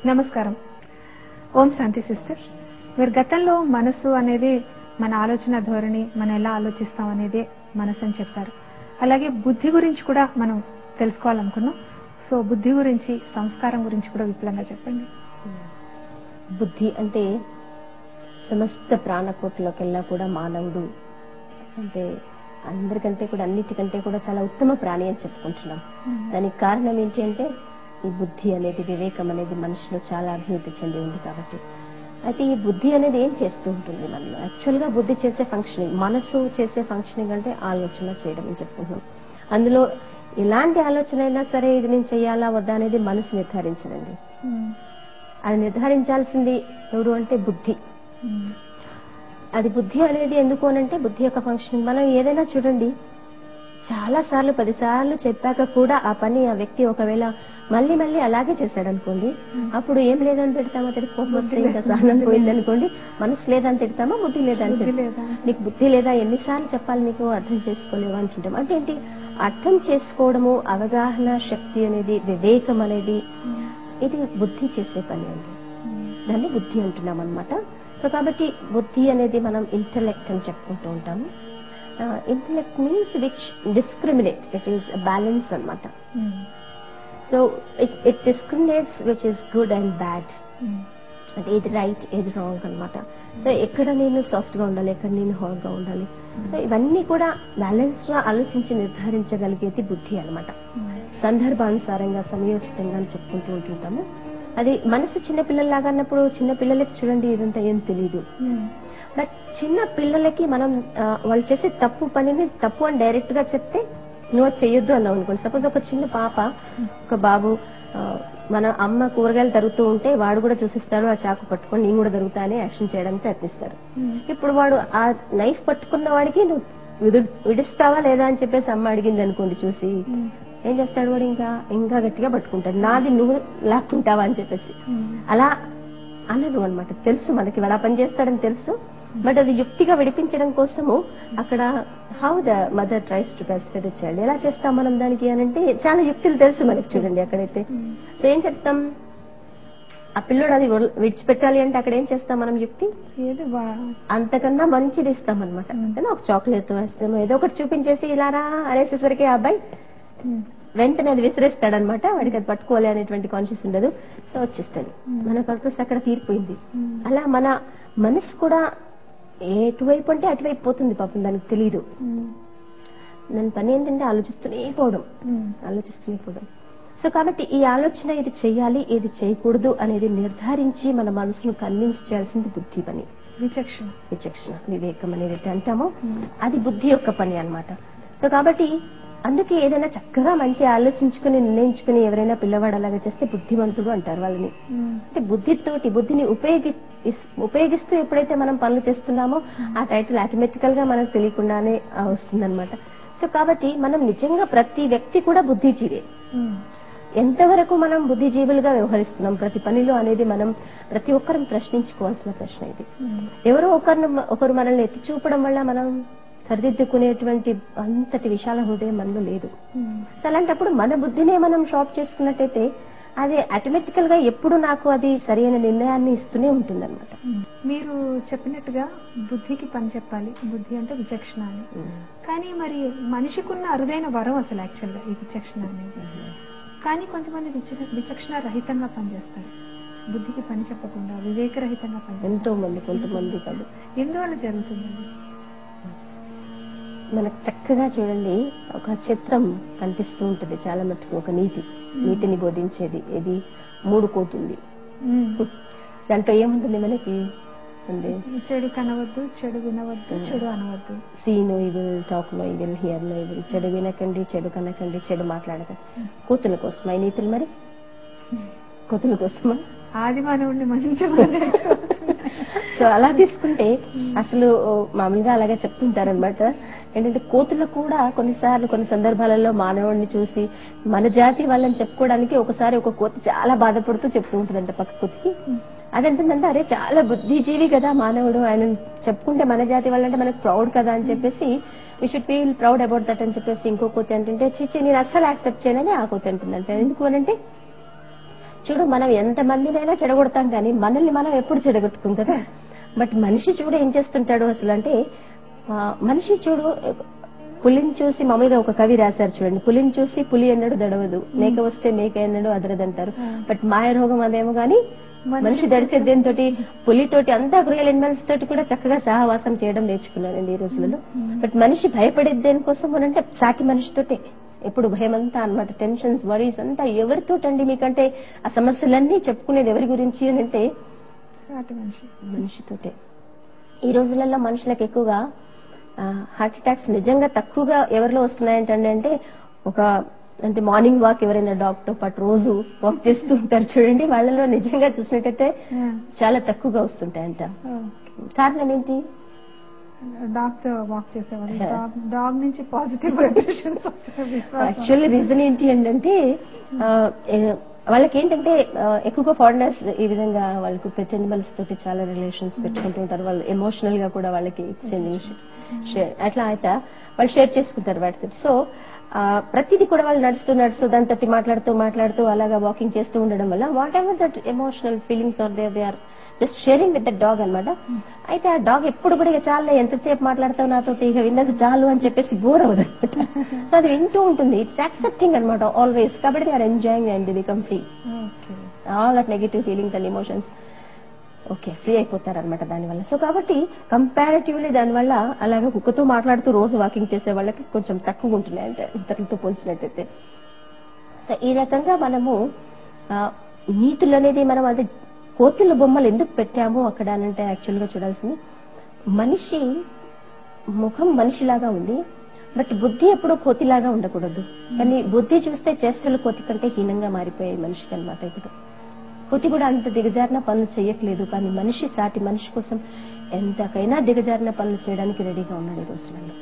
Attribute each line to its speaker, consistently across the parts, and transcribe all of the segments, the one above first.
Speaker 1: నమస్కారం ఓం శాంతి సిస్టర్ మీరు గతంలో మనసు అనేది మన ఆలోచన ధోరణి మనం ఎలా ఆలోచిస్తాం అనేది మనసు అని చెప్పారు అలాగే బుద్ధి గురించి కూడా మనం తెలుసుకోవాలనుకున్నాం సో బుద్ధి గురించి సంస్కారం గురించి కూడా విపులంగా చెప్పండి
Speaker 2: బుద్ధి అంటే సమస్త ప్రాణకోట్లకెల్లా కూడా మానవుడు అంటే అందరికంటే కూడా అన్నిటికంటే కూడా చాలా ఉత్తమ ప్రాణి అని చెప్పుకుంటున్నాం దానికి కారణం ఏంటి అంటే ఈ బుద్ధి అనేది వివేకం అనేది మనిషిలో చాలా అభివృద్ధి చెంది ఉంది కాబట్టి అయితే ఈ బుద్ధి అనేది ఏం చేస్తూ ఉంటుంది మనలో యాక్చువల్ గా బుద్ధి చేసే ఫంక్షనింగ్ మనసు చేసే ఫంక్షనింగ్ అంటే ఆలోచన చేయడం అని చెప్పుకుంటున్నాం అందులో ఎలాంటి ఆలోచన అయినా సరే ఇది నేను చేయాలా వద్దా అనేది మనసు నిర్ధారించదండి అది నిర్ధారించాల్సింది ఎవరు అంటే బుద్ధి అది బుద్ధి అనేది ఎందుకు అనంటే బుద్ధి యొక్క ఫంక్షన్ మనం ఏదైనా చూడండి చాలా సార్లు పదిసార్లు చెప్పాక కూడా ఆ పని ఆ వ్యక్తి ఒకవేళ మళ్ళీ మళ్ళీ అలాగే చేశాడు అనుకోండి అప్పుడు ఏం లేదని తిడతామా తిరిగి కోపం వస్తే ఇంకా సహనం పోయింది అనుకోండి మనసు లేదని తిడతామా బుద్ధి లేదని
Speaker 1: బుద్ధి
Speaker 2: తిడతామా?
Speaker 1: లేదా?
Speaker 2: నీకు బుద్ధి లేదా ఎన్నిసార్లు చెప్పాలి నీకు అర్థం చేసుకోలేవు అంటుంటాం అంటే ఏంటి అర్థం చేసుకోవడము అవగాహన శక్తి అనేది వివేకం అనేది ఇది బుద్ధి చేసే పని అండి దాన్ని బుద్ధి అంటున్నాం అనమాట సో కాబట్టి బుద్ధి అనేది మనం ఇంటలెక్ట్ అని చెప్పుకుంటూ ఉంటాము intellect means which discriminate it is balance అన్నమాట so it discriminates which is good and bad అంటే ఏది రైట్ ఏది రాంగ్ అన్నమాట సో ఎక్కడ నేను సాఫ్ట్ గా ఉండాలి ఎక్కడ నేను హార్డ్ గా ఉండాలి సో ఇవన్నీ కూడా బ్యాలెన్స్ గా ఆలోచించి నిర్ధారించగలిగేది బుద్ధి అన్నమాట సందర్భానుసారంగా సమయోచితంగా అని చెప్పుకుంటూ ఉంటుంటాము అది మనసు చిన్న పిల్లల్లాగా అన్నప్పుడు చిన్న పిల్లలకి చూడండి ఇదంతా ఏం తెలియదు బట్ చిన్న పిల్లలకి మనం ఆ, వాళ్ళు చేసే తప్పు పనిని తప్పు అని డైరెక్ట్ గా చెప్తే నువ్వు అది చెయ్యొద్దు అన్నావు అనుకోండి సపోజ్ ఒక చిన్న పాప ఒక బాబు ఆ, మన అమ్మ కూరగాయలు తరుగుతూ ఉంటే వాడు కూడా చూసిస్తాడు ఆ చాకు పట్టుకొని నేను కూడా తరుగుతా అని యాక్షన్ చేయడానికి ప్రయత్నిస్తాడు ఇప్పుడు వాడు ఆ నైఫ్ పట్టుకున్న వాడికి నువ్వు విడు- విడుస్తావా లేదా అని చెప్పేసి అమ్మ అడిగింది అనుకోండి చూసి ఏం చేస్తాడు వాడు ఇంకా ఇంకా గట్టిగా పట్టుకుంటాడు నాది నువ్వు లాక్కుంటావా అని చెప్పేసి అలా అనరు అనమాట తెలుసు మనకి వాడు ఆ పని చేస్తాడని తెలుసు బట్ అది యుక్తిగా విడిపించడం కోసము అక్కడ how the mother tries to best the child ఎలా చేస్తాం మనం దానికి అనంటే చాలా యుక్తులు తెలుసు మనకి చూడండి అక్కడైతే సో ఏం చేస్తాం ఆ పిల్లోడు అది వదిలి- విడిచిపెట్టాలి అంటే అక్కడ ఏం చేస్తాం మనం యుక్తి
Speaker 1: ఏది వా-
Speaker 2: అంతకన్నా మంచిది ఇస్తాం అనమాట అంటే ఒక చాక్లెట్ వేస్తాము ఏదో ఒకటి చూపించేసి ఇలా రా అనేసేసరికి ఆ అబ్బాయి
Speaker 1: ఉమ్.
Speaker 2: వెంటనే అది విసిరేస్తాడనమాట వాడికి అది పట్టుకోవాలి అనేటువంటి కాన్షియస్ ఉండదు సో వచ్చేస్తాడు మన పర్పస్ అక్కడ తీరిపోయింది అలా మన మనసు కూడా ఎటువైపు అంటే అటువైపు పోతుంది పాపం దానికి తెలియదు
Speaker 1: ఉమ్.
Speaker 2: దాని పని ఏంటంటే ఆలోచిస్తూనే పోవడం
Speaker 1: ఉమ్.
Speaker 2: ఆలోచిస్తూనే పోవడం సో కాబట్టి ఈ ఆలోచన ఇది చేయాలి ఇది చేయకూడదు అనేది నిర్ధారించి మన మనసును కన్విన్స్ చేయాల్సింది బుద్ధి పని
Speaker 1: విచక్షణ
Speaker 2: విచక్షణ వివేకం అనేది అయితే అంటామో అది బుద్ధి యొక్క పని అన్నమాట సో కాబట్టి అందుకే ఏదైనా చక్కగా మంచి ఆలోచించుకుని నిర్ణయించుకుని ఎవరైనా పిల్లవాడు అలాగా చేస్తే బుద్ధిమంతుడు అంటారు వాళ్ళని
Speaker 1: ఉమ్.
Speaker 2: అంటే బుద్ధితోటి బుద్ధిని ఉపయోగి ఇస్- ఉపయోగిస్తూ ఎప్పుడైతే మనం పనులు చేస్తున్నామో ఆ టైటిల్ ఆటోమేటికల్ గా మనకు తెలియకుండానే వస్తుంది సో కాబట్టి మనం నిజంగా ప్రతి వ్యక్తి కూడా బుద్ధిజీవే
Speaker 1: ఉమ్.
Speaker 2: ఎంతవరకు మనం బుద్ధిజీవులుగా వ్యవహరిస్తున్నాం ప్రతి పనిలో అనేది మనం ప్రతి ఒక్కరం ప్రశ్నించుకోవాల్సిన ప్రశ్న ఇది
Speaker 1: ఉమ్.
Speaker 2: ఎవరో ఒకరిని ఒకరు మనల్ని ఎత్తి చూపడం వల్ల మనం సరిదిద్దుకునేటువంటి అంతటి విశాల హృదయం మనలో లేదు
Speaker 1: ఉమ్.
Speaker 2: సో అలాంటప్పుడు మన బుద్ధినే మనం షాప్ చేసుకున్నట్టయితే అది ఆటోమేటికల్ గా ఎప్పుడు నాకు అది సరైన నిర్ణయాన్ని ఇస్తూనే ఉంటుందన్నమాట
Speaker 1: మీరు చెప్పినట్టుగా బుద్ధికి పని చెప్పాలి బుద్ధి అంటే విచక్షణ అని కానీ మరి మనిషికున్న అరుదైన వరం అసలు యాక్చువల్గా ఈ విచక్షణ అనేది కానీ కొంతమంది విచ- విచక్షణ రహితంగా పనిచేస్తారు బుద్ధికి పని చెప్పకుండా వివేకరహితంగా పనిచేస్తారు
Speaker 2: ఎంతో మంది కొంతమంది కాదు
Speaker 1: ఎందువల్ల జరుగుతుందండి
Speaker 2: మనకు చక్కగా చూడండి ఒక చిత్రం కనిపిస్తూ ఉంటుంది చాలా మటుకు ఒక నీతి నీతిని బోధించేది ఇది మూడు కోతుంది దాంట్లో ఏముంటుంది మనకి
Speaker 1: చెడు కనవద్దు చెడు వినవద్దు చెడు అనవద్దు
Speaker 2: see no evil talk no evil hear no evil చెడు వినకండి చెడు కనకండి చెడు మాట్లాడకండి కూతుల కోసమా ఈ నీతులు మరి కూతుల కోసమా
Speaker 1: ఆది మానవుడిని మంచి
Speaker 2: సో అలా తీసుకుంటే అసలు ఓ, మామూలుగా అలాగే చెప్తుంటారనమాట ఏంటంటే కోతులు కూడా కొన్నిసార్లు కొన్ని సందర్భాలలో మానవుడిని చూసి మన జాతి వాళ్ళని చెప్పుకోవడానికి ఒకసారి ఒక కోతి చాలా బాధపడుతూ చెప్తూ ఉంటుందంట పక్క కోతికి అదంటుందంటే అరే చాలా బుద్ధిజీవి కదా మానవుడు ఆయన చెప్పుకుంటే మన జాతి వాళ్ళంటే మనకు ప్రౌడ్ కదా అని చెప్పేసి we should feel proud about that అని చెప్పేసి ఇంకో కోతి అంటుంటే చిచి నేను అస్సలు యాక్సెప్ట్ చేయనని ఆ కోతి అంటుందంట ఎందుకు అనంటే చూడు మనం ఎంత మందినైనా చెడగొడతాం కానీ మనల్ని మనం ఎప్పుడు చెడగొట్టుకుంది కదా బట్ మనిషి చూడు ఏం చేస్తుంటాడు అసలు అంటే ఆ, మనిషి చూడు పులిని చూసి మామూలుగా ఒక కవి రాశారు చూడండి పులిని చూసి పులి ఎన్నడు దడవదు మేక వస్తే మేక ఎన్నడు అదరదంటారు బట్ మాయ రోగం అదేమో గాని మనిషి దడిచే దేంతో పులితోటి అంతా క్రియల్ ఎనిమల్స్ తోటి కూడా చక్కగా సహవాసం చేయడం నేర్చుకున్నానండి ఈ రోజులలో బట్ మనిషి భయపడేది దేనికోసం అంటే సాటి మనిషితోటే ఎప్పుడు భయం అంతా అనమాట టెన్షన్స్ వరీస్ అంతా ఎవరితోటండి మీకంటే ఆ సమస్యలన్నీ చెప్పుకునేది ఎవరి గురించి అని అంటే
Speaker 1: సాటి మనిషి
Speaker 2: మనిషితోటే ఈ రోజులలో మనుషులకు ఎక్కువగా హార్ట్ అటాక్స్ నిజంగా తక్కువగా ఎవరిలో వస్తున్నాయంటండి అంటే ఒక అంటే మార్నింగ్ వాక్ ఎవరైనా డాగ్ తో పాటు రోజు వాక్ చేస్తూ ఉంటారు చూడండి వాళ్ళలో నిజంగా చూసినట్టయితే చాలా తక్కువగా వస్తుంటాయంట కారణం ఏంటి
Speaker 1: డాగ్ తో వాక్ చేసేవాళ్ళు డాగ్ డాగ్ నుంచి పాజిటివ్ వైబ్రేషన్స్
Speaker 2: యాక్చువల్లీ రీజన్ ఏంటి అంటే ఆ, ఏ- వాళ్ళకి ఏంటంటే ఆ, ఎక్కువగా ఫారినర్స్ ఈ విధంగా వాళ్ళకు పెట్ అనిమల్స్ తోటి చాలా రిలేషన్స్ పెట్టుకుంటూ ఉంటారు వాళ్ళు ఎమోషనల్ గా కూడా వాళ్ళకి ఎక్స్చేంజింగ్ షేర్ అట్లా అయితే వాళ్ళు షేర్ చేసుకుంటారు వాటితో సో ప్రతిదీ కూడా వాళ్ళు నడుస్తూ నడుస్తూ దాంతో మాట్లాడుతూ మాట్లాడుతూ అలాగా వాకింగ్ చేస్తూ ఉండడం వల్ల whatever that emotional feelings are they they are just sharing with the dog అన్నమాట అయితే ఆ డాగ్ ఎప్పుడు కూడా ఇక చాలా ఎంతసేపు మాట్లాడతావు నాతో ఇక విన్నది చాలు అని చెప్పేసి బోర్ అవ్వదు సో అది వింటూ ఉంటుంది ఇట్స్ యాక్సెప్టింగ్ అనమాట ఆల్వేస్ కాబట్టి they are enjoying and become free
Speaker 1: okay
Speaker 2: all that negative feelings and emotions okay free అయిపోతారు అనమాట దానివల్ల సో కాబట్టి కంపారిటివ్లీ దానివల్ల అలాగే కుక్కతో మాట్లాడుతూ రోజు వాకింగ్ చేసే వాళ్ళకి కొంచెం తక్కువ ఉంటున్నాయి అంటే ఇతరులతో పోల్చినట్టయితే సో ఈ రకంగా మనము ఆ, నీతులు అనేది మనం అది కోతుల బొమ్మలు ఎందుకు పెట్టాము అక్కడ అని అంటే యాక్చువల్ గా చూడాల్సింది మనిషి ముఖం మనిషిలాగా ఉంది బట్ బుద్ధి ఎప్పుడు కోతిలాగా ఉండకూడదు కానీ బుద్ధి చూస్తే చేష్టలు కోతి కంటే హీనంగా మారిపోయాయి మనిషికి అనమాట ఇప్పుడు కోతి కూడా అంత దిగజారిన పనులు చేయట్లేదు కానీ మనిషి సాటి మనిషి కోసం ఎంతకైనా దిగజారిన పనులు చేయడానికి రెడీగా ఉన్నాడు ఈ రోజులలో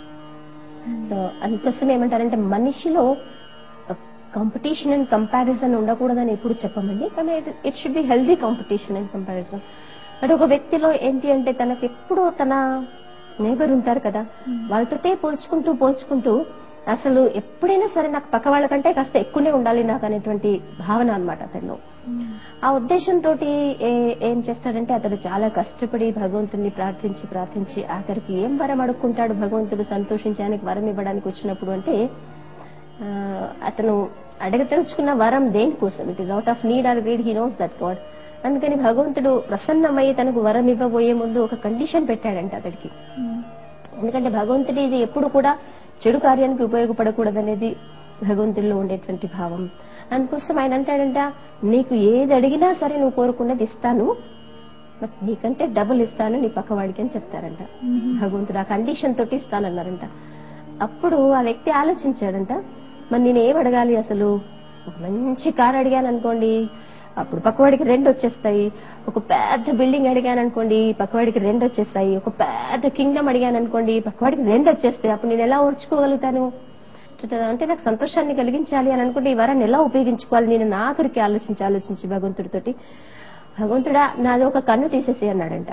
Speaker 2: సో అందుకోసం ఏమంటారంటే మనిషిలో కాంపిటీషన్ అండ్ కంపారిజన్ ఉండకూడదని ఎప్పుడు చెప్పమండి కానీ it should be healthy competition and comparison మరి ఒక వ్యక్తిలో ఏంటి అంటే తనకు ఎప్పుడు తన నేబర్ ఉంటారు కదా వాళ్ళతోటే పోల్చుకుంటూ పోల్చుకుంటూ అసలు ఎప్పుడైనా సరే నాకు పక్క వాళ్ళకంటే కాస్త ఎక్కువనే ఉండాలి నాకు అనేటువంటి భావన అనమాట అతనిలో ఆ ఉద్దేశంతో ఏం చేస్తాడంటే అతడు చాలా కష్టపడి భగవంతుని ప్రార్థించి ప్రార్థించి ఆఖరికి ఏం వరం అడుక్కుంటాడు భగవంతుడు సంతోషించడానికి వరం ఇవ్వడానికి వచ్చినప్పుడు అంటే ఆ, అతను అడగదలుచుకున్న వరం దేనికోసం it is out of need or greed he knows that God అందుకని భగవంతుడు ప్రసన్నమయ్యి తనకు వరం ఇవ్వబోయే ముందు ఒక కండిషన్ పెట్టాడంట అతడికి ఎందుకంటే భగవంతుడి ఇది ఎప్పుడు కూడా చెడు కార్యానికి ఉపయోగపడకూడదనేది భగవంతుడిలో ఉండేటువంటి భావం అందుకోసం ఆయన అంటాడంట నీకు ఏది అడిగినా సరే నువ్వు కోరుకున్నది ఇస్తాను బట్ నీకంటే డబుల్ ఇస్తాను నీ పక్కవాడికి అని చెప్తారంట భగవంతుడు ఆ కండిషన్ తోటి ఇస్తానన్నారంట అప్పుడు ఆ వ్యక్తి ఆలోచించాడంట మరి నేను ఏం అడగాలి అసలు ఒక మంచి కార్ అడిగాను అనుకోండి అప్పుడు పక్కవాడికి రెండు వచ్చేస్తాయి ఒక పెద్ద బిల్డింగ్ అడిగాను అనుకోండి పక్కవాడికి రెండు వచ్చేస్తాయి ఒక పెద్ద కింగ్డమ్ అడిగాను అనుకోండి పక్కవాడికి రెండు వచ్చేస్తాయి అప్పుడు నేను ఎలా ఓర్చుకోగలుగుతాను అంటే నాకు సంతోషాన్ని కలిగించాలి అని అనుకుంటే ఈ వరాన్ని ఎలా ఉపయోగించుకోవాలి నేను నా ఆఖరికి ఆలోచించి ఆలోచించి భగవంతుడితోటి భగవంతుడా నాది ఒక కన్ను తీసేసి అన్నాడంట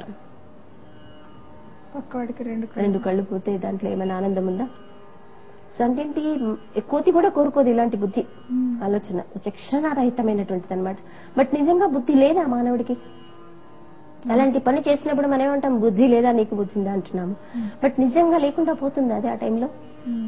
Speaker 1: పక్కవాడికి రెండు కళ్ళు.
Speaker 2: రెండు కళ్ళు పోతే దాంట్లో ఏమైనా ఆనందం ఉందా సో అంటే ఏంటి, కోతి కూడా కోరుకోదు ఇలాంటి బుద్ధి
Speaker 1: మ్మ్.
Speaker 2: ఆలోచన చక్షణారహితమైనటువంటిది అనమాట బట్ నిజంగా బుద్ధి లేదా మానవుడికి అలాంటి పని చేసినప్పుడు మనం ఏమంటాం బుద్ధి లేదా నీకు బుద్ధి ఉందా అంటున్నాము బట్ నిజంగా లేకుండా పోతుంది అది ఆ టైంలో
Speaker 1: మ్మ్.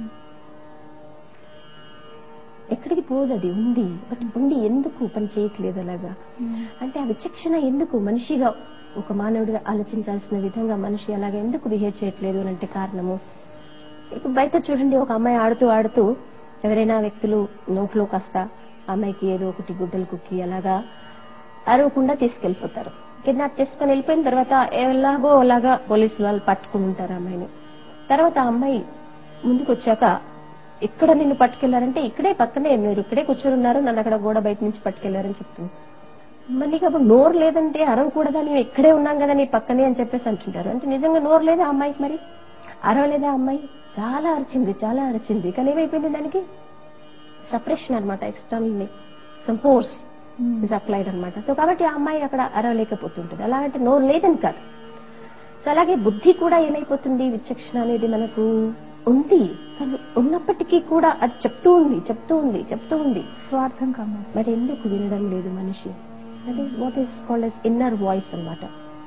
Speaker 2: ఎక్కడికి పోదు అది ఉంది బట్ ఉండి ఎందుకు పని చేయట్లేదు అలాగా
Speaker 1: మ్మ్.
Speaker 2: అంటే ఆ విచక్షణ ఎందుకు మనిషిగా ఒక మానవుడిగా ఆలోచించాల్సిన విధంగా మనిషి అలాగా ఎందుకు బిహేవ్ చేయట్లేదు అని అంటే కారణము ఇప్పుడు బయట చూడండి ఒక అమ్మాయి ఆడుతూ ఆడుతూ ఎవరైనా వ్యక్తులు నోట్లో కాస్త ఆ అమ్మాయికి ఏదో ఒకటి గుడ్డలు కుక్కి అలాగా అరవకుండా తీసుకెళ్లిపోతారు కిడ్నాప్ చేసుకుని వెళ్ళిపోయిన తర్వాత ఎలాగో అలాగా పోలీసులు వాళ్ళు పట్టుకుని ఉంటారు ఆ అమ్మాయిని తర్వాత ఆ అమ్మాయి ముందుకు వచ్చాక ఇక్కడ నిన్ను పట్టుకెళ్లారంటే ఇక్కడే పక్కనే మీరు ఇక్కడే కూర్చొని ఉన్నారు నన్ను అక్కడ గోడ బయట నుంచి పట్టుకెళ్లారని చెప్తుంది మరి నీకు అప్పుడు నోరు లేదంటే అరవకూడదా నేను ఇక్కడే ఉన్నాం కదా నీ పక్కనే అని చెప్పేసి అంటుంటారు అంటే నిజంగా నోరు లేదా ఆ అమ్మాయికి మరి అరవలేదా ఆ అమ్మాయి చాలా అరిచింది చాలా అరిచింది కానీ ఏమైపోయింది దానికి సప్రెషన్ అనమాట external some force
Speaker 1: hmm.
Speaker 2: Is applied అనమాట సో కాబట్టి ఆ అమ్మాయి అక్కడ అరవలేకపోతుంటుంది అలాగంటే నోరు లేదని కాదు సో అలాగే బుద్ధి కూడా ఏమైపోతుంది విచక్షణ అనేది మనకు ఉంది కానీ ఉన్నప్పటికీ కూడా అది చెప్తూ ఉంది చెప్తూ ఉంది చెప్తూ ఉంది
Speaker 1: స్వార్థం కమ్మ
Speaker 2: బట్ ఎందుకు వినడం లేదు మనిషి that is what is called as inner voice అన్నమాట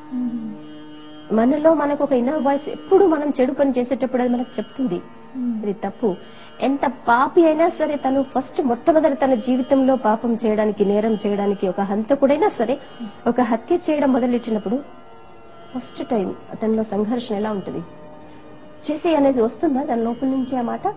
Speaker 2: మనలో మనకు ఒక ఇన్నర్ వాయిస్ ఎప్పుడు మనం చెడు పని చేసేటప్పుడు అది మనకు చెప్తుంది ఇది తప్పు ఎంత పాపి అయినా సరే తను ఫస్ట్ మొట్టమొదటి తన జీవితంలో పాపం చేయడానికి నేరం చేయడానికి ఒక హంతకుడైనా సరే ఒక హత్య చేయడం మొదలెట్టినప్పుడు ఫస్ట్ టైం అతనిలో సంఘర్షణ ఎలా ఉంటుంది చేసే అనేది వస్తుందా దాని లోపల నుంచి ఆ మాట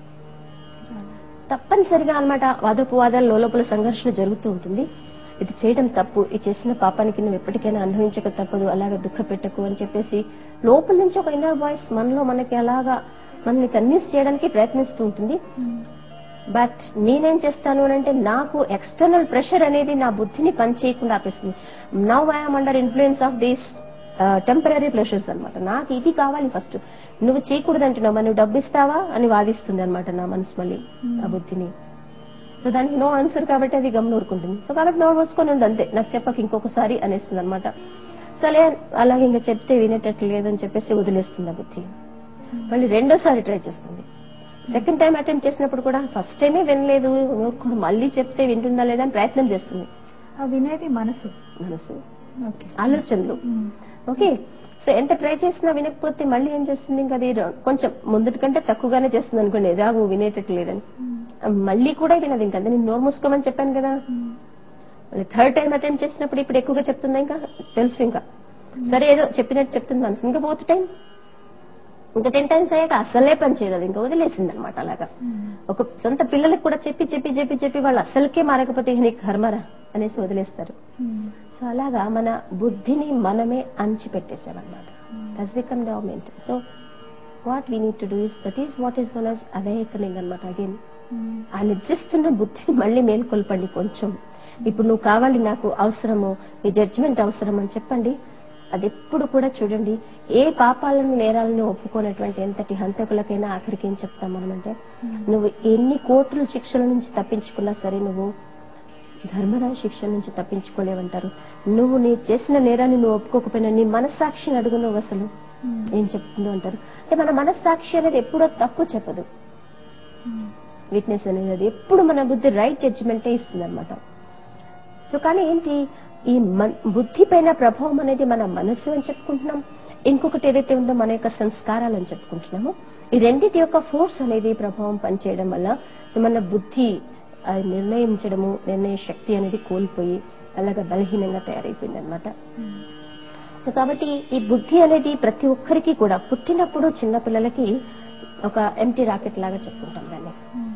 Speaker 2: తప్పనిసరిగా అన్నమాట వాదోపవాదాలు లోపల సంఘర్షణ జరుగుతూ ఉంటుంది ఇది చేయడం తప్పు ఇది చేసిన పాపానికి నువ్వు ఎప్పటికైనా అనుభవించక తప్పదు అలాగా దుఃఖ పెట్టకు అని చెప్పేసి లోపల నుంచి ఒక ఇన్నర్ వాయిస్ మనలో మనకి అలాగా మనల్ని కన్విన్స్ చేయడానికి ప్రయత్నిస్తూ ఉంటుంది బట్ నేనేం చేస్తాను అని అంటే నాకు ఎక్స్టర్నల్ ప్రెషర్ అనేది నా బుద్ధిని పనిచేయకుండా ఆపేస్తుంది now I'm under influence of these temporary pressures అన్నమాట నాకు ఇది కావాలి ఫస్ట్ నువ్వు చేయకూడదు అంటున్నావు మరి నువ్వు డబ్బు ఇస్తావా అని వాదిస్తుంది అనమాట నా మనసు మళ్ళీ ఆ బుద్ధిని సో దానికి నో ఆన్సర్ కాబట్టి అది గమనం ఊరుకుంటుంది సో కాబట్టి నో మూసుకొని ఉంది అంతే నాకు చెప్పక ఇంకొకసారి అనేస్తుంది అనమాట సరే అలాగే ఇంకా చెప్తే వినేటట్లు లేదని చెప్పేసి వదిలేస్తుంది ఆ బుద్ధి మళ్ళీ రెండోసారి ట్రై చేస్తుంది సెకండ్ టైం అటెంప్ట్ చేసినప్పుడు కూడా ఫస్ట్ టైమే వినలేదు ఊరుకోడు మళ్ళీ చెప్తే వింటుందా లేదా అని ప్రయత్నం చేస్తుంది
Speaker 1: ఆ వినేది మనసు
Speaker 2: మనసు
Speaker 1: ఓకే
Speaker 2: ఆలోచనలు ఓకే సో ఎంత ట్రై చేసినా వినకపోతే మళ్ళీ ఏం చేస్తుంది ఇంకా అది ర- కొంచెం ముందటి కంటే తక్కువగానే చేస్తుంది అనుకోండి ఎదాగు వినేటట్టు లేదని మళ్ళీ కూడా వినదు ఇంకా నేను నోరు మూసుకోమని చెప్పాను కదా మళ్ళీ థర్డ్ టైం అటెంప్ట్ చేసినప్పుడు ఇప్పుడు ఎక్కువగా చెప్తుందా ఇంకా తెలుసు ఇంకా సరే ఏదో చెప్పినట్టు చెప్తుంది మనసు ఇంకా ఫోర్త్ టైం ఇంకా టెన్ టైమ్స్ అయ్యాక అసలే పని చేయలేదు ఇంకా వదిలేసింది అనమాట అలాగా ఒక సొంత పిల్లలకు కూడా చెప్పి చెప్పి చెప్పి చెప్పి వాళ్ళు అసలుకే మారకపోతే ఇక నీకు కర్మరా అనేసి వదిలేస్తారు సో అలాగా మన బుద్ధిని మనమే అణిచిపెట్టేసామన్నమాట thus become development so what we need to do is that is what is one us awakening అనమాట అగైన్ ఆ నిద్రిస్తున్న బుద్ధిని మళ్ళీ మేల్కొల్పండి కొంచెం ఇప్పుడు నువ్వు కావాలి నాకు అవసరము ఈ జడ్జిమెంట్ అవసరం అని చెప్పండి అది ఎప్పుడు కూడా చూడండి ఏ పాపాలను నేరాలను ఒప్పుకోనటువంటి ఎంతటి హంతకులకైనా ఆఖరికి ఏం చెప్తాం మనమంటే నువ్వు ఎన్ని కోట్ల శిక్షల నుంచి తప్పించుకున్నా సరే నువ్వు ధర్మరాజు శిక్ష నుంచి తప్పించుకోలేవంటారు నువ్వు నీ చేసిన నేరాన్ని నువ్వు ఒప్పుకోకపోయినా నీ మనస్సాక్షిని అడుగు నువ్వు అసలు ఏం చెప్తుందో అంటారు అంటే మన మనస్సాక్షి అనేది ఎప్పుడో తప్పు చెప్పదు విట్నెస్ అనేది అది ఎప్పుడు మన బుద్ధి రైట్ జడ్జిమెంటే ఇస్తుంది అనమాట సో కానీ ఏంటి ఈ మన- బుద్ధి పైన ప్రభావం అనేది మన మనస్సు అని చెప్పుకుంటున్నాం ఇంకొకటి ఏదైతే ఉందో మన యొక్క సంస్కారాలు అని చెప్పుకుంటున్నామో ఈ రెండింటి యొక్క ఫోర్స్ అనేది ప్రభావం పనిచేయడం వల్ల సో మన బుద్ధి ఆ, నిర్ణయించడము నిర్ణయ శక్తి అనేది కోల్పోయి అలాగా బలహీనంగా తయారైపోయింది అనమాట సో కాబట్టి ఈ బుద్ధి అనేది ప్రతి ఒక్కరికి కూడా పుట్టినప్పుడు చిన్న పిల్లలకి ఒక ఎంటీ రాకెట్ లాగా చెప్పుకుంటాం దాన్ని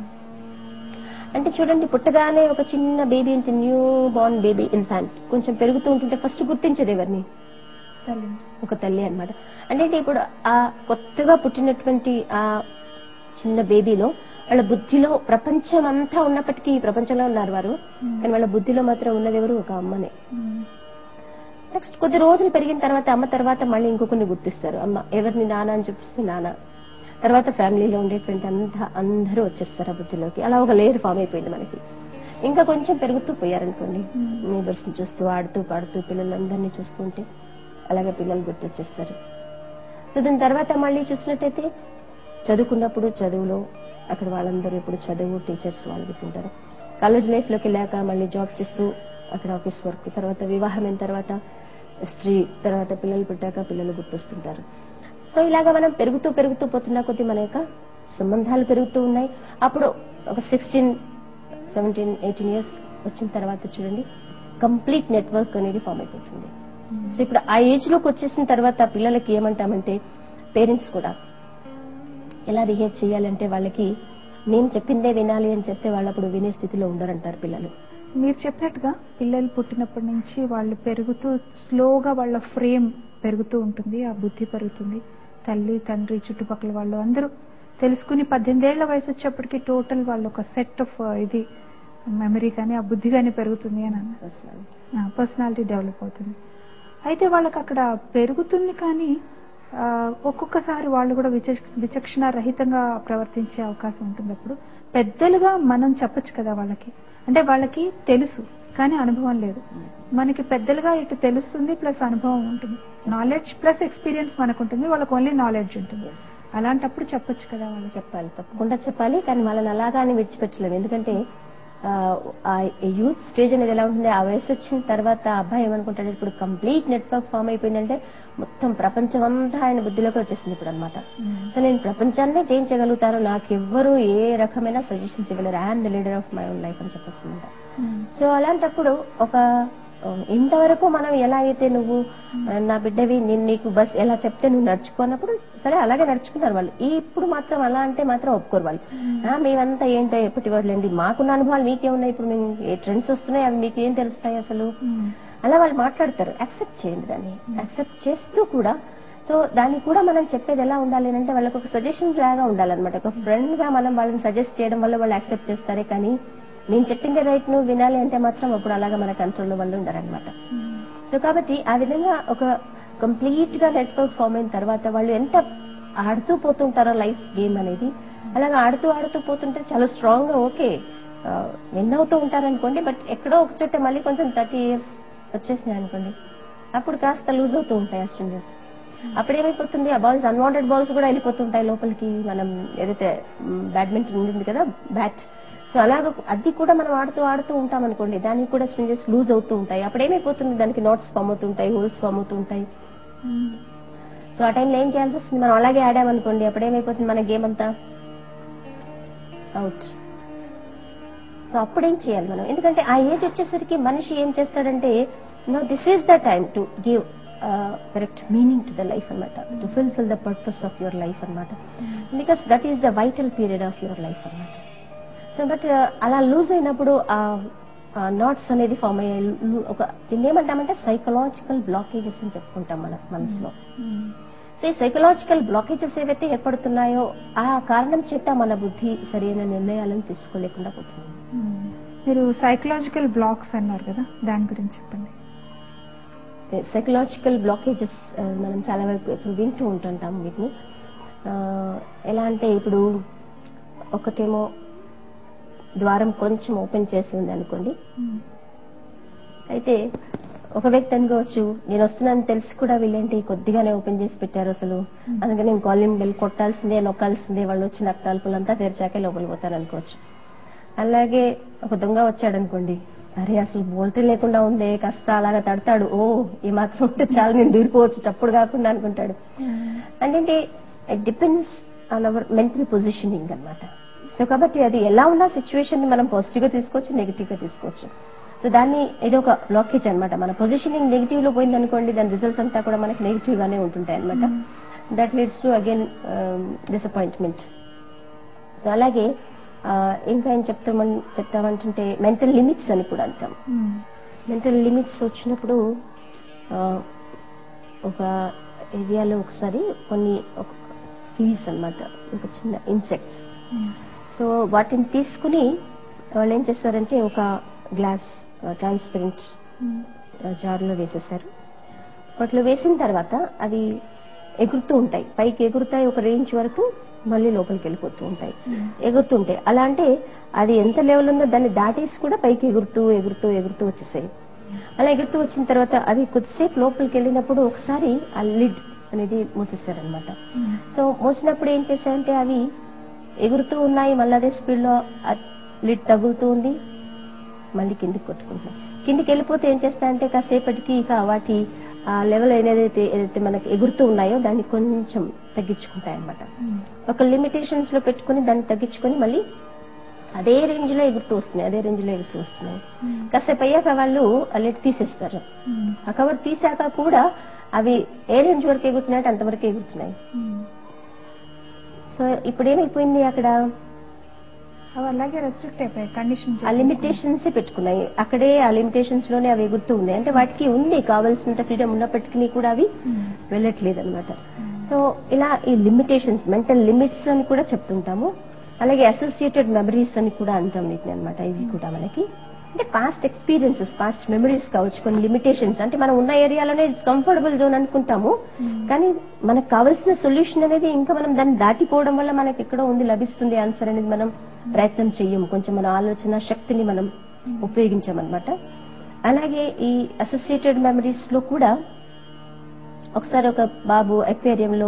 Speaker 2: అంటే చూడండి పుట్టగానే ఒక చిన్న బేబీ ఉంటుంది న్యూ బార్న్ బేబీ ఇన్ఫాంట్ కొంచెం పెరుగుతూ ఉంటుంటే ఫస్ట్ గుర్తించేది ఎవరిని
Speaker 1: తల్లి
Speaker 2: ఒక తల్లి అన్నమాట అంటే ఏంటి ఇప్పుడు ఆ కొత్తగా పుట్టినటువంటి ఆ చిన్న బేబీలో వాళ్ళ బుద్ధిలో ప్రపంచం అంతా ఉన్నప్పటికీ ఈ ప్రపంచంలో ఉన్నారు వారు కానీ వాళ్ళ బుద్ధిలో మాత్రం ఉన్నది ఎవరు ఒక అమ్మనే నెక్స్ట్ కొద్ది రోజులు పెరిగిన తర్వాత అమ్మ తర్వాత మళ్ళీ ఇంకొకరిని గుర్తిస్తారు అమ్మ ఎవరిని నాన్న అని చెప్పేసి నాన్న తర్వాత ఫ్యామిలీలో ఉండేటువంటి అంత అందరూ వచ్చేస్తారు ఆ బుద్ధిలోకి అలా ఒక లేయర్ ఫామ్ అయిపోయింది మనకి ఇంకా కొంచెం పెరుగుతూ పోయారనుకోండి నేబర్స్ ని చూస్తూ ఆడుతూ పాడుతూ పిల్లలందరినీ చూస్తూ ఉంటే అలాగే పిల్లలు గుర్తొచ్చేస్తారు సో దాని తర్వాత మళ్ళీ చూసినట్టయితే చదువుకున్నప్పుడు చదువులో అక్కడ వాళ్ళందరూ ఇప్పుడు చదువు టీచర్స్ వాళ్ళు గుర్తుంటారు కాలేజ్ లైఫ్ లోకి వెళ్ళాక మళ్ళీ జాబ్ చేస్తూ అక్కడ ఆఫీస్ వర్క్ తర్వాత వివాహం అయిన తర్వాత స్త్రీ తర్వాత పిల్లలు పుట్టాక పిల్లలు గుర్తొస్తుంటారు సో ఇలాగా మనం పెరుగుతూ పెరుగుతూ పోతున్న కొద్దీ మన యొక్క సంబంధాలు పెరుగుతూ ఉన్నాయి అప్పుడు ఒక సిక్స్టీన్ సెవెంటీన్ ఎయిటీన్ ఇయర్స్ వచ్చిన తర్వాత చూడండి కంప్లీట్ నెట్వర్క్ అనేది ఫామ్ అయిపోతుంది సో ఇప్పుడు ఆ ఏజ్ లోకి వచ్చేసిన తర్వాత పిల్లలకి ఏమంటామంటే పేరెంట్స్ కూడా ఎలా బిహేవ్ చేయాలంటే వాళ్ళకి మేము చెప్పిందే వినాలి అని చెప్తే వాళ్ళు అప్పుడు వినే స్థితిలో ఉండరంటారు పిల్లలు
Speaker 1: మీరు చెప్పినట్టుగా పిల్లలు పుట్టినప్పటి నుంచి వాళ్ళు పెరుగుతూ స్లోగా వాళ్ళ ఫ్రేమ్ పెరుగుతూ ఉంటుంది ఆ బుద్ధి పెరుగుతుంది తల్లి తండ్రి చుట్టుపక్కల వాళ్ళు అందరూ తెలుసుకుని పద్దెనిమిదేళ్ల వయసు వచ్చేప్పటికి టోటల్ వాళ్ళు ఒక సెట్ ఆఫ్ ఇది మెమరీ కానీ ఆ బుద్ధి కానీ పెరుగుతుంది అని అన్నారు పర్సనాలిటీ డెవలప్ అవుతుంది అయితే వాళ్ళకి అక్కడ పెరుగుతుంది కానీ ఆ, ఒక్కొక్కసారి వాళ్ళు కూడా విచక్ష విచక్షణ రహితంగా ప్రవర్తించే అవకాశం ఉంటుంది అప్పుడు పెద్దలుగా మనం చెప్పొచ్చు కదా వాళ్ళకి అంటే వాళ్ళకి తెలుసు కానీ అనుభవం లేదు మనకి పెద్దలుగా ఇటు తెలుస్తుంది ప్లస్ అనుభవం ఉంటుంది నాలెడ్జ్ ప్లస్ ఎక్స్పీరియన్స్ మనకు ఉంటుంది వాళ్ళకి ఓన్లీ నాలెడ్జ్ ఉంటుంది అలాంటప్పుడు చెప్పొచ్చు కదా వాళ్ళు
Speaker 2: చెప్పాలి తప్పకుండా చెప్పాలి కానీ వాళ్ళని అలాగానే విడిచిపెట్టలేము ఎందుకంటే ఆ, ఆ యూత్ స్టేజ్ అనేది ఎలా ఉంటుంది ఆ వయసు వచ్చిన తర్వాత ఆ అబ్బాయి ఏమనుకుంటాడు ఇప్పుడు కంప్లీట్ నెట్వర్క్ ఫామ్ అయిపోయిందంటే మొత్తం ప్రపంచం అంతా ఆయన బుద్ధిలోకి వచ్చేసింది ఇప్పుడు అనమాట సో నేను ప్రపంచాన్నే జయించగలుగుతాను నాకు ఎవ్వరు ఏ రకమైన సజెషన్స్ ఇవ్వలేరు I'm the leader of my own life అని చెప్పేస్తుందంట సో అలాంటప్పుడు ఒక ఆ, ఇంతవరకు మనం ఎలా అయితే నువ్వు ఆ, నా బిడ్డవి నేను నీకు బస్ ఎలా చెప్తే నువ్వు నడుచుకున్నప్పుడు సరే అలాగే నడుచుకున్నారు వాళ్ళు ఈ ఇప్పుడు మాత్రం అలా అంటే మాత్రం ఒప్పుకోరు వాళ్ళు ఆ, మేమంతా ఏంటో ఎప్పటి వదిలేండి మాకున్న అనుభవాలు మీకేమున్నాయి ఇప్పుడు మేము ఏ ట్రెండ్స్ వస్తున్నాయి అవి మీకు ఏం తెలుస్తాయి అసలు అలా వాళ్ళు మాట్లాడతారు యాక్సెప్ట్ చేయండి దాన్ని యాక్సెప్ట్ చేస్తూ కూడా సో దానికి కూడా మనం చెప్పేది ఎలా ఉండాలి అంటే వాళ్ళకి ఒక సజెషన్ లాగా ఉండాలన్నమాట ఒక ఫ్రెండ్ గా మనం వాళ్ళని సజెస్ట్ చేయడం వల్ల వాళ్ళు యాక్సెప్ట్ చేస్తారే కానీ నేను చెప్పింది రైట్ నువ్వు వినాలి అంటే మాత్రం అప్పుడు అలాగా మన కంట్రోల్లో వాళ్ళు ఉండరన్నమాట సో కాబట్టి ఆ విధంగా ఒక కంప్లీట్ గా నెట్వర్క్ ఫామ్ అయిన తర్వాత వాళ్ళు ఎంత ఆడుతూ పోతుంటారో లైఫ్ గేమ్ అనేది అలాగా ఆడుతూ ఆడుతూ పోతుంటే చాలా స్ట్రాంగ్ గా ఓకే విన్ అవుతూ ఉంటారనుకోండి బట్ ఎక్కడో ఒక చోట మళ్ళీ కొంచెం థర్టీ ఇయర్స్ వచ్చేసినాయి అనుకోండి అప్పుడు కాస్త లూజ్ అవుతూ ఉంటాయి ఆ స్ట్రింజెస్ అప్పుడు ఏమైపోతుంది ఆ బాల్స్ అన్వాంటెడ్ బాల్స్ కూడా వెళ్ళిపోతుంటాయి లోపలికి మనం ఏదైతే బ్యాడ్మింటన్ ఉంటుంది కదా బ్యాట్ సో అలాగ అది కూడా మనం ఆడుతూ ఆడుతూ ఉంటాం అనుకోండి దానికి కూడా స్ట్రింజెస్ లూజ్ అవుతూ ఉంటాయి అప్పుడు ఏమైపోతుంది దానికి నోట్స్ ఫామ్ అవుతుంటాయి హోల్స్ ఫామ్ అవుతూ ఉంటాయి సో ఆ టైంలో ఏం చేయాల్సి వస్తుంది మనం అలాగే ఆడామనుకోండి అప్పుడు ఏమైపోతుంది మన గేమ్ అంతా అవుట్ సో అప్పుడు ఏం చేయాలి మనం ఎందుకంటే ఆ ఏజ్ వచ్చేసరికి మనిషి ఏం చేస్తాడంటే no this is the time to give correct meaning to the life అనమాట to fulfil the purpose of your life అనమాట because that is the vital period of your life అనమాట సో బట్ అలా loose అయినప్పుడు ఆ NATS అనేది form అయ్యాయి lu- ఒక దీన్ని ఏమంటామంటే సైకలాజికల్ బ్లాకేజెస్ అని చెప్పుకుంటాం మన మనసులో సో ఈ సైకలాజికల్ బ్లాకేజెస్ ఏవైతే ఏర్పడుతున్నాయో ఆ కారణం చేత మన బుద్ధి సరైన నిర్ణయాలను తీసుకోలేకుండా పోతుంది
Speaker 1: మీరు సైకలాజికల్ బ్లాక్స్ అన్నారు కదా దాని గురించి చెప్పండి
Speaker 2: సైకలాజికల్ బ్లాకేజెస్ మనం చాలా వరకు ఇప్పుడు వింటూ ఉంటుంటాం వీటిని ఆ, ఎలా అంటే ఇప్పుడు ఒకటేమో ద్వారం కొంచెం ఓపెన్ చేసి ఉంది అనుకోండి అయితే ఒక వ్యక్తి అనుకోవచ్చు నేను వస్తున్నాను తెలిసి కూడా వీళ్ళేంటి కొద్దిగానే ఓపెన్ చేసి పెట్టారు అసలు అందుకని నేను కాలింగ్ బెల్ కొట్టాల్సిందే నొక్కాల్సిందే వాళ్ళు వచ్చిన తలుపులంతా తెరిచాకే లోపలికి పోతారు అనుకోవచ్చు అలాగే ఒక దొంగ వచ్చాడు అనుకోండి అరే అసలు బోల్ట్ లేకుండా ఉందే కాస్త అలాగా తడతాడు ఓ ఈ మాత్రం ఉంటే చాలు నేను దూరిపోవచ్చు చప్పుడు కాకుండా అనుకుంటాడు అంటే it depends on our mental positioning అన్నమాట సో కాబట్టి అది ఎలా ఉన్నా సిచ్యువేషన్ ని మనం పాజిటివ్ గా తీసుకోవచ్చు నెగిటివ్ గా తీసుకోవచ్చు సో దాన్ని ఇది ఒక బ్లాకేజ్ అన్నమాట మన పొజిషనింగ్ నెగిటివ్ లో పోయింది అనుకోండి దాని రిజల్ట్స్ అంతా కూడా మనకి నెగిటివ్ గానే ఉంటుంటాయి అనమాట that leads to again disappointment so అలాగే ఆ, ఇంకా ఏం చెప్తామని చెప్తామంటుంటే మెంటల్ లిమిట్స్ అని కూడా అంటాం మెంటల్ లిమిట్స్ వచ్చినప్పుడు ఆ, ఒక ఏరియాలో ఒకసారి కొన్ని ఫీల్స్ అన్నమాట ఒక చిన్న ఇన్సెక్ట్స్ సో వాటిని తీసుకుని వాళ్ళు ఏం చేస్తారంటే ఒక గ్లాస్ ట్రాన్స్పరెంట్ జార్లో వేసేసారు వాటిలో వేసిన తర్వాత అవి ఎగురుతూ ఉంటాయి పైకి ఎగురుతాయి ఒక రేంజ్ వరకు మళ్ళీ లోపలికి వెళ్ళిపోతూ ఉంటాయి ఎగురుతుంటాయి అలా అంటే అది ఎంత లెవెల్ ఉందో దాన్ని దాటేసి కూడా పైకి ఎగురుతూ ఎగురుతూ ఎగురుతూ వచ్చేసాయి అలా ఎగురుతూ వచ్చిన తర్వాత అవి కొద్దిసేపు లోపలికి వెళ్ళినప్పుడు ఒకసారి ఆ లిడ్ అనేది మూసేశారనమాట సో మోసినప్పుడు ఏం చేశాయంటే అవి ఎగురుతూ ఉన్నాయి మళ్ళీ అదే స్పీడ్ లో లిడ్ తగులుతూ ఉంది మళ్ళీ కిందికి కొట్టుకుంటున్నాయి కిందికి వెళ్ళిపోతే ఏం చేస్తాయంటే కాసేపటికి ఇక వాటి ఆ లెవెల్ ఏదైతే ఏదైతే మనకి ఎగురుతూ ఉన్నాయో దాన్ని కొంచెం తగ్గించుకుంటాయి అనమాట ఒక లిమిటేషన్స్ లో పెట్టుకుని దాన్ని తగ్గించుకొని మళ్ళీ అదే రేంజ్ లో ఎగురుతూ వస్తున్నాయి అదే రేంజ్ లో ఎగురుతూ వస్తున్నాయి కాసేపు అయ్యాక వాళ్ళు ఆ లెట్ తీసేస్తారు ఆ కవర్ తీసాక కూడా అవి ఏ రేంజ్ వరకు ఎగురుతున్నాయంటే అంతవరకు ఎగురుతున్నాయి సో ఇప్పుడు ఏమైపోయింది అక్కడ
Speaker 1: అవి అలాగే రెస్ట్రిక్ట్ అయిపోయాయి కండిషన్
Speaker 2: ఆ లిమిటేషన్స్ పెట్టుకున్నాయి అక్కడే ఆ లిమిటేషన్స్ లోనే అవి ఎగురుతూ ఉన్నాయి అంటే వాటికి ఉంది కావాల్సినంత ఫ్రీడమ్ ఉన్నప్పటికీ కూడా అవి వెళ్ళట్లేదు అనమాట సో ఇలా ఈ లిమిటేషన్స్ మెంటల్ లిమిట్స్ అని కూడా చెప్తుంటాము అలాగే అసోసియేటెడ్ మెమరీస్ అని కూడా అంటాం వీటిని అనమాట ఇవి కూడా మనకి అంటే పాస్ట్ ఎక్స్పీరియన్సెస్ పాస్ట్ మెమరీస్ కావచ్చు కొన్ని లిమిటేషన్స్ అంటే మనం ఉన్న ఏరియాలోనే ఇట్స్ కంఫర్టబుల్ జోన్ అనుకుంటాము కానీ మనకు కావాల్సిన సొల్యూషన్ అనేది ఇంకా మనం దాన్ని దాటిపోవడం వల్ల మనకి ఎక్కడో ఉంది లభిస్తుంది ఆన్సర్ అనేది మనం ప్రయత్నం చెయ్యము కొంచెం మన ఆలోచన శక్తిని మనం ఉపయోగించామన్నమాట అలాగే ఈ అసోసియేటెడ్ మెమరీస్ లో కూడా ఒకసారి ఒక బాబు aquarium లో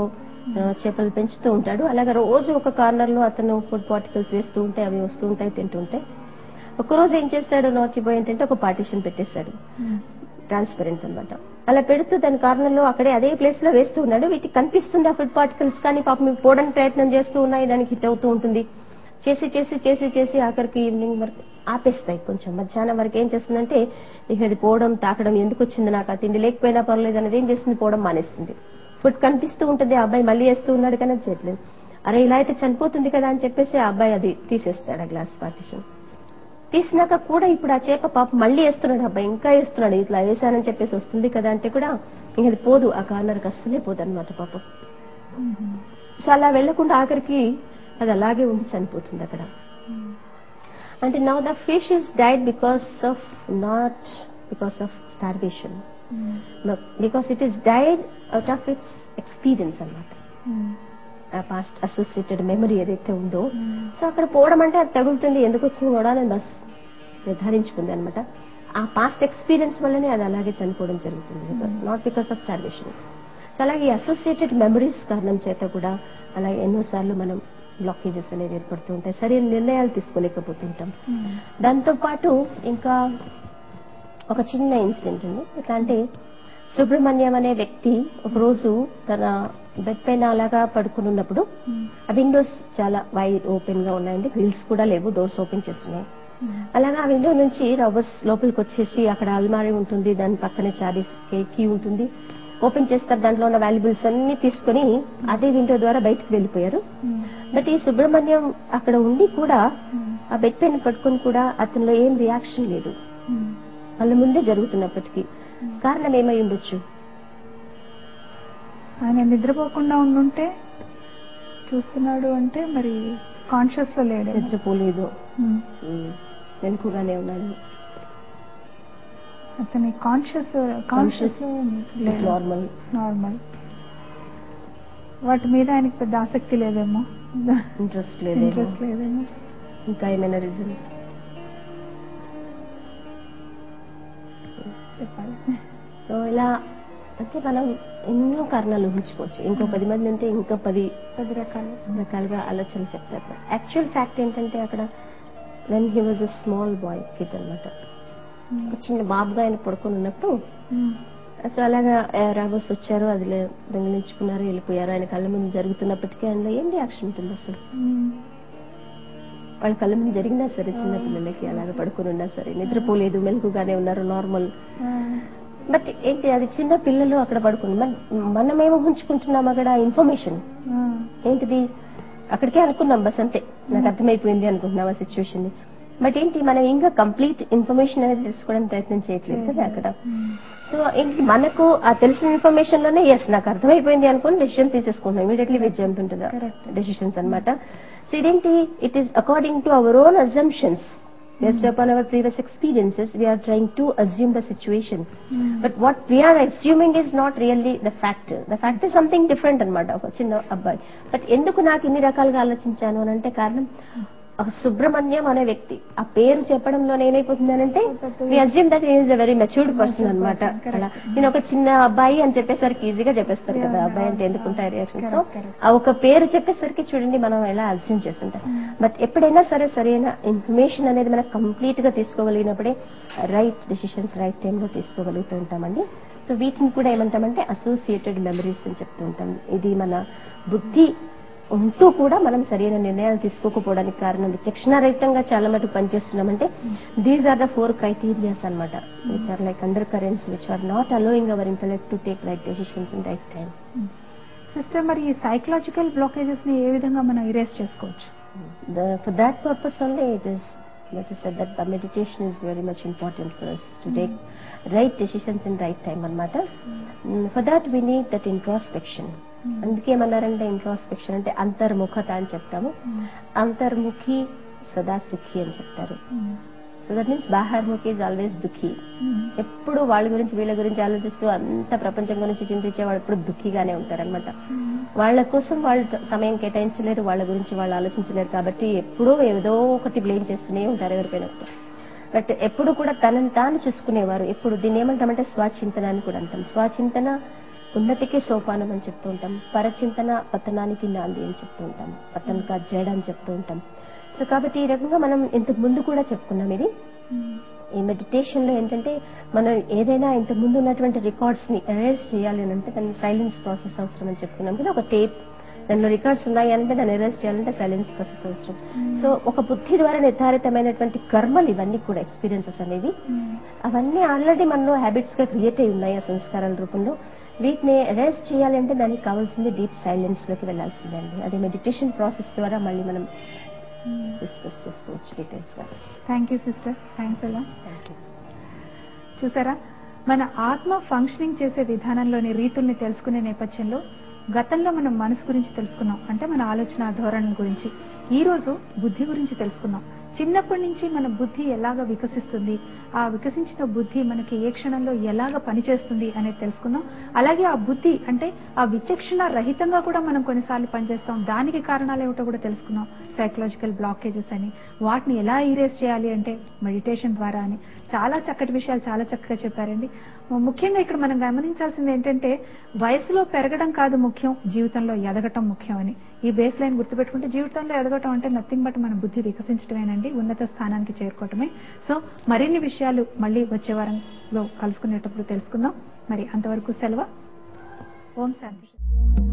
Speaker 2: ఆ, చేపలు పెంచుతూ ఉంటాడు అలాగే రోజు ఒక కార్నర్ లో అతను ఫుడ్ పార్టికల్స్ వేస్తూ ఉంటే అవి వస్తూ ఉంటాయి తింటూ ఉంటాయి ఒకరోజు ఏం చేస్తాడు నాటి బాయ్ ఏంటంటే ఒక పార్టీషన్ పెట్టేశాడు ట్రాన్స్పరెంట్ అన్నమాట అలా పెడుతూ దాని కార్నర్ లో అక్కడే అదే ప్లేస్ లో వేస్తూ ఉన్నాడు వీటికి కనిపిస్తుంది ఆ ఫుడ్ పార్టికల్స్ కానీ పాపం ఇవి పోవడానికి ప్రయత్నం చేస్తూ ఉన్నాయి దానికి హిట్ అవుతూ ఉంటుంది చేసి చేసి చేసి చేసి ఆఖరికి ఈవినింగ్ వరకు ఆపేస్తాయి కొంచెం మధ్యాహ్నం వరకు ఏం చేస్తుందంటే ఇక అది పోవడం తాకడం ఎందుకు వచ్చింది నాకు ఆ తిండి లేకపోయినా పర్లేదు అనేది ఏం చేస్తుంది పోవడం మానేస్తుంది ఫుడ్ కనిపిస్తూ ఉంటుంది ఆ అబ్బాయి మళ్ళీ వేస్తూ ఉన్నాడు కానీ అది చేయట్లేదు అరే ఇలా అయితే చనిపోతుంది కదా అని చెప్పేసి ఆ అబ్బాయి అది తీసేస్తాడు ఆ గ్లాస్ పార్టిషన్ తీసినాక కూడా ఇప్పుడు ఆ చేప పాప మళ్ళీ వేస్తున్నాడు అబ్బాయి ఇంకా వేస్తున్నాడు ఇట్లా వేసానని చెప్పేసి వస్తుంది కదా అంటే కూడా ఇంక అది పోదు ఆ కార్నర్కి అస్సలే పోదు అనమాట పాపం సో అలా వెళ్లకుండా ఆఖరికి అది అలాగే ఉండి చనిపోతుంది అక్కడ అంటే now the fish is died because of not because of starvation because it is died out of its experience అన్నమాట ఆ పాస్ట్ అసోసియేటెడ్ మెమరీ ఏదైతే ఉందో సో అక్కడ పోవడం అంటే అది తగులుతుంది ఎందుకు వచ్చింది కూడా నేను బస్ నిర్ధారించుకుంది అనమాట ఆ పాస్ట్ ఎక్స్పీరియన్స్ వల్లనే అది అలాగే చనిపోవడం జరుగుతుంది not because of starvation so అలాగే ఈ అసోసియేటెడ్ మెమరీస్ కారణం చేత కూడా అలాగే ఎన్నోసార్లు మనం బ్లాకేజెస్ అనేవి ఏర్పడుతూ ఉంటాయి సరైన నిర్ణయాలు తీసుకోలేకపోతుంటాం దాంతో పాటు ఇంకా ఒక చిన్న ఇన్సిడెంట్ ఉంది ఎట్లా అంటే సుబ్రహ్మణ్యం అనే వ్యక్తి ఒకరోజు తన బెడ్ పైన అలాగా పడుకుని ఉన్నప్పుడు ఆ విండోస్ చాలా వైడ్ ఓపెన్ గా ఉన్నాయండి గ్రిల్స్ కూడా లేవు డోర్స్ ఓపెన్ చేస్తున్నాయి అలాగా ఆ విండో నుంచి రబ్బర్స్ లోపలికి వచ్చేసి అక్కడ అల్మారీ ఉంటుంది దాని పక్కనే చాబీ కీ ఉంటుంది ఓపెన్ చేస్తారు దాంట్లో ఉన్న వాల్యుబుల్స్ అన్ని తీసుకుని అదే విండో ద్వారా బయటకు వెళ్ళిపోయారు బట్ ఈ సుబ్రహ్మణ్యం అక్కడ ఉండి కూడా ఆ బెడ్ పైన పడుకొని కూడా అతనిలో ఏం రియాక్షన్ లేదు వాళ్ళ ముందే జరుగుతున్నప్పటికీ కారణం ఏమై ఉండొచ్చు
Speaker 1: ఆయన నిద్రపోకుండా ఉండుంటే చూస్తున్నాడు అంటే మరి కాన్షియస్ లో లేడు
Speaker 2: నిద్రపోలేదు వెనుకగానే ఉన్నాడు
Speaker 1: అతని కాన్షియస్ కాన్షియస్ లేదు
Speaker 2: నార్మల్
Speaker 1: నార్మల్ వాటి మీద ఆయనకి పెద్ద ఆసక్తి లేదేమో
Speaker 2: ఇంట్రెస్ట్ లేదేమో
Speaker 1: ఇంట్రెస్ట్ లేదేమో
Speaker 2: ఇంకా ఏమైనా రీజన్
Speaker 1: చెప్పాలి
Speaker 2: సో ఇలా అంటే మనం ఎన్నో కారణాలు ఊహించుకోవచ్చు ఇంకో పది మంది ఉంటే ఇంకా పది
Speaker 1: పది రకాలు
Speaker 2: రకాలుగా ఆలోచనలు చెప్తారు యాక్చువల్ ఫ్యాక్ట్ ఏంటంటే అక్కడ when he was a small boy kid అనమాట ఒక చిన్న బాబుగా ఆయన పడుకొని ఉన్నప్పుడు సో అలాగా రాబోస్ వచ్చారు అది లే- దొంగిలించుకున్నారు వెళ్ళిపోయారు ఆయన కళ్ళ ముందు జరుగుతున్నప్పటికీ ఆయనలో ఏం రియాక్షన్ ఉంటుంది అసలు వాళ్ళ కళ్ళ ముందు జరిగినా సరే చిన్న పిల్లలకి అలాగ పడుకొని ఉన్నా సరే నిద్రపోలేదు మెలకుగానే ఉన్నారు నార్మల్ బట్ ఏంటి అది చిన్న పిల్లలు అక్కడ పడుకుని మన- మనమేమో ఊహించుకుంటున్నాం అక్కడ ఇన్ఫర్మేషన్ ఏంటిది అక్కడికే అనుకున్నాం బస్ అంతే నాకు అర్థమైపోయింది అనుకుంటున్నాం ఆ సిచ్యువేషన్ ని బట్ ఏంటి మనం ఇంకా కంప్లీట్ ఇన్ఫర్మేషన్ అనేది తెలుసుకోవడానికి ప్రయత్నం చేయట్లేదు కదా అక్కడ సో ఏంటి మనకు ఆ తెలిసిన ఇన్ఫర్మేషన్ లోనే ఎస్ నాకు అర్థమైపోయింది అనుకుని డెసిషన్ తీసేసుకుంటాం ఇమీడియట్లీ విత్ జంప్ ఉంటుంది
Speaker 1: Correct.
Speaker 2: డెసిషన్స్ అన్నమాట సో ఇదేంటి it is according to our own assumptions based upon our previous experiences we are trying to assume the situation but what we are assuming is not really the fact the fact is something different అన్నమాట ఒక చిన్న అబ్బాయి but ఎందుకు నాకు ఇన్ని రకాలుగా ఆలోచించాను అని అంటే కారణం ఒక సుబ్రహ్మణ్యం అనే వ్యక్తి ఆ పేరు చెప్పడంలో ఏమైపోతుందనంటే we assume that is a very matured person అనమాట అలా నేను ఒక చిన్న అబ్బాయి అని చెప్పేసరికి ఈజీగా చెప్పేస్తారు కదా అబ్బాయి అంటే ఎందుకుంటాయి రియాక్షన్ సో ఆ ఒక పేరు చెప్పేసరికి చూడండి మనం ఎలా అజ్యూమ్ చేస్తుంటాం బట్ ఎప్పుడైనా సరే సరైన ఇన్ఫర్మేషన్ అనేది మనం కంప్లీట్ గా తీసుకోగలిగినప్పుడే రైట్ డెసిషన్స్ రైట్ టైంలో తీసుకోగలుగుతూ ఉంటామండి సో వీటిని కూడా ఏమంటామంటే అసోసియేటెడ్ మెమరీస్ అని చెప్తూ ఉంటాం ఇది మన బుద్ధి ఉంటూ కూడా మనం సరైన నిర్ణయాలు తీసుకోకపోవడానికి కారణం విచక్షణారహితంగా చాలా మటుకు పనిచేస్తున్నామంటే these are the four criterias అనమాట which are like undercurrents which are not allowing our intellect to take right decisions in right time
Speaker 1: sister మరి ఈ సైకలాజికల్ బ్లాకేజెస్ ని ఏ విధంగా మనం ఇరేస్ చేసుకోవచ్చు
Speaker 2: the, for that purpose only it is that is said that the meditation is very much important for us to take right decisions in right time అన్నమాట Mm, for that we need that introspection అందుకే ఏమన్నారంటే introspection అంటే అంతర్ముఖత అని చెప్తాము అంతర్ముఖి సదా సుఖి అని చెప్తారు సో దట్ మీన్స్ బాహర్ముఖి ఇస్ ఆల్వేస్ దుఃఖి ఎప్పుడు వాళ్ళ గురించి వీళ్ళ గురించి ఆలోచిస్తూ అంత ప్రపంచం గురించి చింతించే వాళ్ళు ఎప్పుడు దుఃఖిగానే ఉంటారన్నమాట వాళ్ళ కోసం వాళ్ళు ట- సమయం కేటాయించలేరు వాళ్ళ గురించి వాళ్ళు ఆలోచించలేరు కాబట్టి ఎప్పుడూ ఏదో ఒకటి బ్లేమ్ చేస్తూనే ఉంటారు ఎవరిపైన ఒకటి బట్ ఎప్పుడు కూడా తనని తాను చూసుకునేవారు ఎప్పుడు దీన్ని ఏమంటామంటే స్వచింతన అని కూడా అంటాం స్వచింతన ఉన్నతికి సోపానం అని చెప్తూ ఉంటాం పరచింతన పతనానికి నాంది అని చెప్తూ ఉంటాం పతనక జడ అని చెప్తూ ఉంటాం సో కాబట్టి ఈ రకంగా మనం ఇంతకు ముందు కూడా చెప్పుకున్నాం ఇది ఈ మెడిటేషన్ లో ఏంటంటే మనం ఏదైనా ఇంతకు ముందు ఉన్నటువంటి రికార్డ్స్ ని ఎరేజ్ చేయాలి అని అంటే దాన్ని సైలెన్స్ ప్రాసెస్ అవసరం అని చెప్పుకున్నాం కదా ఒక టేప్ దానిలో రికార్డ్స్ ఉన్నాయి అంటే దాన్ని ఎరేజ్ చేయాలంటే సైలెన్స్ ప్రాసెస్ అవసరం సో ఒక బుద్ధి ద్వారా నిర్ధారితమైనటువంటి కర్మలు ఇవన్నీ కూడా ఎక్స్పీరియన్సెస్ అనేవి అవన్నీ ఆల్రెడీ మనలో హ్యాబిట్స్ గా క్రియేట్ అయి ఉన్నాయి ఆ సంస్కారాల రూపంలో వీటిని ఎరేజ్ చేయాలి అంటే దానికి కావాల్సింది డీప్ సైలెన్స్ లోకి వెళ్లాల్సిందండి అది మెడిటేషన్ ప్రాసెస్ ద్వారా మళ్ళీ మనం డిస్కస్ చేసుకోవచ్చు డీటెయిల్స్ గా
Speaker 1: థ్యాంక్ యూ సిస్టర్ థ్యాంక్స్ అలా
Speaker 2: థ్యాంక్ యూ
Speaker 1: చూసారా మన ఆత్మ ఫంక్షనింగ్ చేసే విధానంలోని రీతుల్ని తెలుసుకునే నేపథ్యంలో గతంలో మనం మనసు గురించి తెలుసుకున్నాం అంటే మన ఆలోచన ధోరణి గురించి ఈ రోజు బుద్ధి గురించి తెలుసుకున్నాం చిన్నప్పటి నుంచి మన బుద్ధి ఎలాగ వికసిస్తుంది ఆ వికసించిన బుద్ధి మనకి ఏ క్షణంలో ఎలాగ పనిచేస్తుంది అనేది తెలుసుకుందాం అలాగే ఆ బుద్ధి అంటే ఆ విచక్షణ రహితంగా కూడా మనం కొన్నిసార్లు పనిచేస్తాం దానికి కారణాలు ఏమిటో కూడా తెలుసుకున్నాం సైకలాజికల్ బ్లాకేజెస్ అని వాటిని ఎలా ఈరేజ్ చేయాలి అంటే మెడిటేషన్ ద్వారా అని చాలా చక్కటి విషయాలు చాలా చక్కగా చెప్పారండి ముఖ్యంగా ఇక్కడ మనం గమనించాల్సింది ఏంటంటే వయసులో పెరగడం కాదు ముఖ్యం జీవితంలో ఎదగటం ముఖ్యం అని ఈ బేస్ లైన్ గుర్తుపెట్టుకుంటే జీవితంలో ఎదగటం అంటే నథింగ్ బట్ మన బుద్ధి వికసించడమేనండి ఉన్నత స్థానానికి చేరుకోవటమే సో మరిన్ని విషయాలు మళ్ళీ వచ్చే వారంలో కలుసుకునేటప్పుడు తెలుసుకుందాం మరి అంతవరకు సెలవు ఓం శాంతి